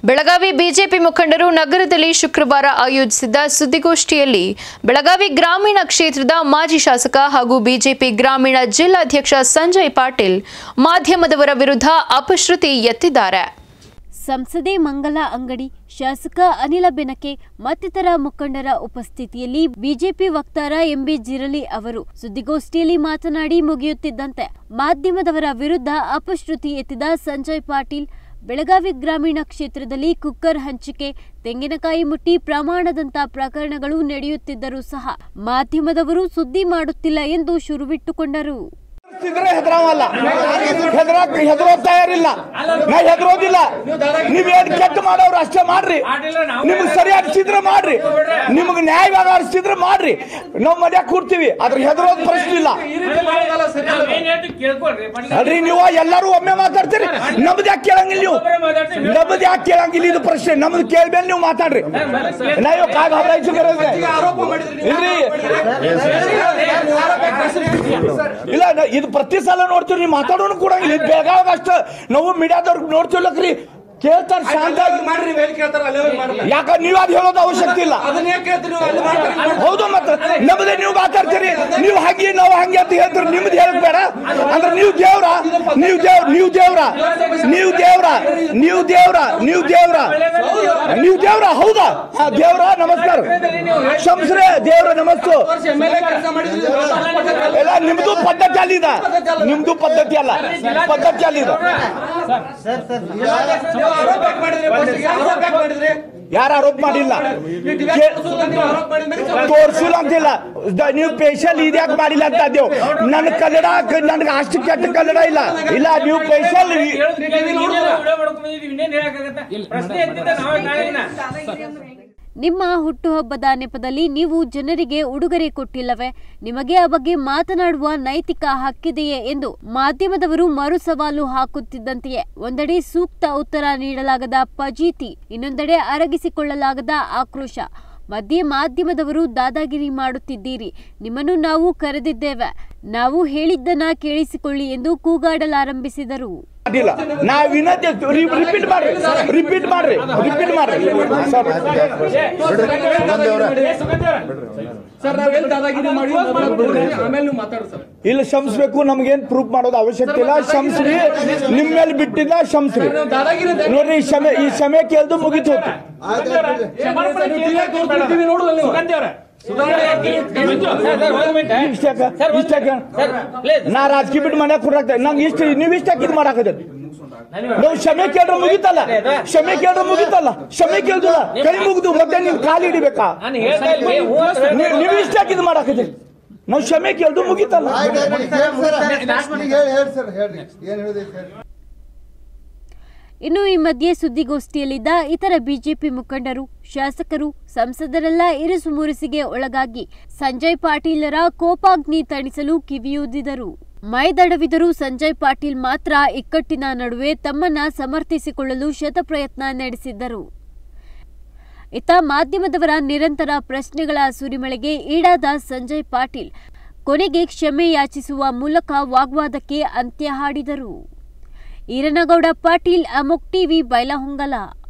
Belagavi BJP ಮುಖಂಡರು ನಗರದಲ್ಲಿ ಶುಕ್ರವಾರ ಆಯೋಜಿಸಿದ್ದ ಸುದ್ದಿಗೋಷ್ಠಿಯಲ್ಲಿ ಬೆಳಗಾವಿ ಗ್ರಾಮೀಣ ಕ್ಷೇತ್ರದ ಮಾಜಿ ಶಾಸಕ ಹಾಗೂ ಬಿಜೆಪಿ ಗ್ರಾಮೀಣ ಜಿಲ್ಲಾಧ್ಯಕ್ಷ ಸಂಜಯ್ ಪಾಟೀಲ್ ಮಾಧ್ಯಮದವರ ವಿರುದ್ಧ ಅಪಶ್ರುತಿ ಎತ್ತಿದ್ದಾರೆ ಸಂಸದೆ ಮಂಗಲ ಅಂಗಡಿ ಶಾಸಕ ಅನಿಲ ಬೆನಕೆ ಮತ್ತಿತರ ಮುಖಂಡರ ಉಪಸ್ಥಿತಿಯಲ್ಲಿ ಬಿಜೆಪಿ ವಕ್ತಾರ ಎಂಬಿ ಜಿರಲಿ ಅವರು ಸುದ್ದಿಗೋಷ್ಠಿಯಲ್ಲಿ ಮಾತನಾಡಿ ಮುಗಿಯುತ್ತಿದ್ದಂತೆ ಮಾಧ್ಯಮದವರ ವಿರುದ್ಧ ಅಪಶ್ರುತಿ ಎತ್ತಿದ ಸಂಜಯ್ ಪಾಟೀಲ್ ಬೆಳಗಾವಿ ಗ್ರಾಮೀಣ ಕ್ಷೇತ್ರದಲ್ಲಿ ಕುಕ್ಕರ್ ಹಂಚಿಕೆ ತೆಂಗಿನಕಾಯಿ ಮುಟ್ಟಿ ಪ್ರಮಾಣದಂತ ಪ್ರಕರಣಗಳು ನಡೆಯುತ್ತಿದ್ದರೂ ಸಹ ಮಾಧ್ಯಮದವರು ಸುದ್ದಿ ಮಾಡುತ್ತಿಲ್ಲ ಎಂದು ಶುರುವಿಟ್ಟುಕೊಂಡರು ಇದ್ರೆ ಹೆದರಾವಲ್ಲ ಹೆದರಾಕ್ ಹೆದರೋ ತಯಾರಿಲ್ಲ ನಾ ಹೆದರೋದಿಲ್ಲ ನೀವೇನ್ ಕೆಟ್ಟ ಮಾಡೋರು ಅಷ್ಟೇ ಮಾಡ್ರಿ ನಿಮ್ಗೆ ಸರಿ ಅನ್ಸಿದ್ರೆ ಮಾಡ್ರಿ ನಿಮ್ಗೆ ನ್ಯಾಯವಾಗಿ ಅನ್ಸಿದ್ರೆ ಮಾಡ್ರಿ ನಾವು ಮನ್ಯಾಗ ಕೂಡ್ತೀವಿ ಅದ್ರ ಹೆದರೋದ್ ಪ್ರಶ್ನೆ ಇಲ್ಲ ಅಲ್ರಿ ನೀವು ಎಲ್ಲರೂ ಒಮ್ಮೆ ಮಾತಾಡ್ತೀರಿ ನಮ್ದು ಯಾಕೆ ಕೇಳಂಗಿಲ್ಲ ನೀವು ನಮ್ದು ಯಾಕೆ ಕೇಳಂಗಿಲ್ಲ ಇದು ಪ್ರಶ್ನೆ ನಮ್ದು ಕೇಳ್ಮೇಲೆ ನೀವು ಮಾತಾಡ್ರಿ ನಾವು ಕಾಗ ಹಬರಾಯ್ತು ಇಲ್ರಿ ಇಲ್ಲ ನ- ಇದು ಪ್ರತಿ ಸಲ ನೋಡ್ತೀವಿ ನೀವು ಮಾತಾಡೋನು ಕೂಡ ಇಲ್ಲಿ ಬೆಳಗಾವ್ ಅಷ್ಟ ನಾವು ಮೀಡಿಯಾದವ್ರಿಗೆ ನೋಡ್ತಿಲ್ಲಕ್ರಿ ಕೇಳ್ತಾರ ಶಾಂತಾಗಿ ಮಾಡ್ರಿ ವೇಲ್ ಕೇಳ್ತಾರ ಅಲ್ಲಿ ಹೋಗಿ ಮಾಡ್ರಿ ಯಾಕ ನೀವ್ ಅದ್ ಹೇಳೋದು ಅವಶ್ಯಕತೆ ಇಲ್ಲ ಅದನ್ನ ಯಾಕೆ ಕೇಳ್ತೀರಿ ನೀವು ಅಲ್ಲಿ ಮಾಡ್ರಿ ಇಲ್ಲಿ ಮಾಡ್ರಿ. ಹೌದು ಮತ್ತೆ ನಮ್ದೇ ನೀವು ಮಾತಾಡ್ತೀರಿ ನೀವು ಹಂಗೆ ನಾವು ಹಂಗೆ ಅಂತ ಹೇಳ್ತೀರಿ ನಿಮ್ದು ಹೇಳಕ್ ಬೇಡ ಅಂದ್ರೆ ನೀವು ದೇವ್ರ ನೀವು ದೇವ್ರ ನೀವು ದೇವ್ರ ನೀವು ದೇವ್ರ ನೀವು ದೇವ್ರ ನೀವು ದೇವ್ರ ನೀವು ದೇವ್ರ ಹೌದಾ ಹಾ ದೇವ್ರ ನಮಸ್ಕಾರ ಶಂಸ್ರೆ ದೇವ್ರ ನಮಸ್ತು ವರ್ಷ MLA ಕೆಲ್ಸ ಮಾಡಿದ್ರಿ, ಇದು ಭಾಳ ಪದ್ಧತಿ ಅಲ್ಲ. ಎಲ್ಲ ನಿಮ್ದು ಪದ್ಧತಿ ಅಲ್ಲಿದ ನಿಮ್ದು ಪದ್ಧತಿ ಅಲ್ಲ ಪದ್ಧತಿ ಅಲ್ಲಿದ ನೀವು ಆರೋಪ ಯಾಕ್ ಮಾಡಿದ್ರಿ first ಗೆ? ಆರೋಪ ಯಾಕ್ ಮಾಡಿದ್ರಿ? ಯಾರು ಆರೋಪ ಮಾಡಿಲ್ಲ ನೀವು debate ಕೂರ್ಸೋದು ಅಂತ ನೀವು ಆರೋಪ ಮಾಡಿದ್ಮೇಲೆ ಚಲೋ. ತೋರ್ಸಿಲ್ಲ ಅಂತಿಲ್ಲ ದ- ನೀವು ಸ್ಪೆಷಲ್ ಇದ್ಯಾಕೆ ಮಾಡಿಲ್ಲ ಅಂತ ಅದೇವು ನನ್ನ ಕನ್ನಡ ನನ್ಗೆ ಅಷ್ಟು ಕೆಟ್ಟ ಕನ್ನಡ ಇಲ್ಲ ಇಲ್ಲ ನೀವು ಸ್ಪೆಷಲ್ ಪ್ರಶ್ನೆ ಎತ್ತಿದ್ದ ನಾವೇ ಕಾಣಿಲ್ಲ ನಿಮ್ಮ ಹುಟ್ಟುಹಬ್ಬದ ನೆಪದಲ್ಲಿ ನೀವು ಜನರಿಗೆ ಉಡುಗೊರೆ ಕೊಟ್ಟಿಲ್ಲವೇ ನಿಮಗೆ ಆ ಬಗ್ಗೆ ಮಾತನಾಡುವ ನೈತಿಕ ಹಕ್ಕಿದೆಯೇ ಎಂದು ಮಾಧ್ಯಮದವರು ಮರು ಸವಾಲು ಹಾಕುತ್ತಿದ್ದಂತೆಯೇ ಒಂದೆಡೆ ಸೂಕ್ತ ಉತ್ತರ ನೀಡಲಾಗದ ಫಜೀತಿ ಇನ್ನೊಂದೆಡೆ ಅರಗಿಸಿಕೊಳ್ಳಲಾಗದ ಆಕ್ರೋಶ ಮಧ್ಯೆ ಮಾಧ್ಯಮದವರು ದಾದಾಗಿರಿ ಮಾಡುತ್ತಿದ್ದೀರಿ ನಿಮ್ಮನ್ನು ನಾವು ಕರೆದಿದ್ದೇವೆ ನಾವು ಹೇಳಿದ್ದನ್ನ ಕೇಳಿಸಿಕೊಳ್ಳಿ ಎಂದು ಕೂಗಾಡಲಾರಂಭಿಸಿದರು ಮಾಡಿಲ್ಲ ನಾವ್ ವಿನಂತಿ ರಿಪೀಟ್ ಮಾಡ್ರಿ ರಿಪೀಟ್ ಮಾಡ್ರಿ ರಿಪೀಟ್ ಮಾಡ್ರಿ ಸರ್ ಸರ್ ನಾವೆಲ್ಲಿ ದಾದಾಗಿರಿ ಮಾಡಿ ಆಮೇಲೆ ನೀವು ಮಾತಾಡ್ರಿ ಸರ್ ಇಲ್ಲ ಶಂಸ್ಬೇಕು ನಮ್ಗೇನ್ ಪ್ರೂಫ್ ಮಾಡೋದು ಅವಶ್ಯಕತೆ ಇಲ್ಲ ಶಂಸ್ರಿ ನಿಮ್ ಮೇಲೆ ಬಿಟ್ಟಿಲ್ಲ ಶಂಸ್ರಿ ನಾವು ದಾದಾಗಿರಿ ಅಂತ- ನೋಡ್ರಿ ಈ ಸಮಯ ಈ ಸಮಯ ಕೇಳ್ದು ಮುಗಿತು ನೀವು TV ತೋರ್ಸ್ಬಿಡ್ತೀವಿ ನೋಡು ಅಲ್ಲಿ ನೀವು. ಇಷ್ಟಾಕ ಇಷ್ಟಾಕ ನಾ ರಾಜಕೀಯ ಬಿಟ್ಟು ಮನೆ ಕೊಡಾಕ್ತ ನಂಗೆ ಇಷ್ಟ ನೀವ್ ಇಷ್ಟ ಇದು ಮಾಡಾಕದ ನಾವು ಕ್ಷಮೆ ಕೇಳ್ರೆ ಮುಗಿತಲ್ಲ ಕ್ಷಮೆ ಕೇಳ್ರೆ ಮುಗಿತಲ್ಲ ಕ್ಷಮೆ ಕೇಳ್ದಿಲ್ಲ ಕೈ ಮುಗಿದು ಮತ್ತೆ ನಿಮ್ ಕಾಲು ಹಿಡಿಬೇಕಾ ನಾನು ಹೇಳ್ತಾ ಇಲ್ರಿ ಹೂ ಅಂತ ನೀವ್- ನೀವ್ ಇಷ್ಟ ಇದು ಮಾಡಾಕದ ನಾವು ಕ್ಷಮೆ ಕೇಳ್ದು ಮುಗಿತಲ್ಲ ಇನ್ನು ಈ ಮಧ್ಯೆ ಸುದ್ದಿಗೋಷ್ಠಿಯಲ್ಲಿದ್ದ ಇತರ ಬಿಜೆಪಿ ಮುಖಂಡರು ಶಾಸಕರು ಸಂಸದರೆಲ್ಲ ಇರುಸು ಮುರುಸಿಗೆ ಒಳಗಾಗಿ ಸಂಜಯ್ ಪಾಟೀಲರ ಕೋಪಾಗ್ನಿ ತಣಿಸಲು ಕಿವಿಯೂದಿದರು ಮೈದಡವಿದರೂ ಸಂಜಯ್ ಪಾಟೀಲ್ ಮಾತ್ರ ಇಕ್ಕಟ್ಟಿನ ನಡುವೆ ತಮ್ಮನ್ನ ಸಮರ್ಥಿಸಿಕೊಳ್ಳಲು ಶತಪ್ರಯತ್ನ ನಡೆಸಿದ್ದರು ಇತ್ತ ಮಾಧ್ಯಮದವರ ನಿರಂತರ ಪ್ರಶ್ನೆಗಳ ಸುರಿಮಳೆಗೆ ಈಡಾದ ಸಂಜಯ್ ಪಾಟೀಲ್ ಕೊನೆಗೆ ಕ್ಷಮೆ ಯಾಚಿಸುವ ಮೂಲಕ ವಾಗ್ವಾದಕ್ಕೆ ಅಂತ್ಯ ಹಾಡಿದರು ಈರನಗೌಡ ಪಾಟೀಲ್ ಅಮೋಕ್ ಟಿವಿ ಬೈಲಹೊಂಗಲ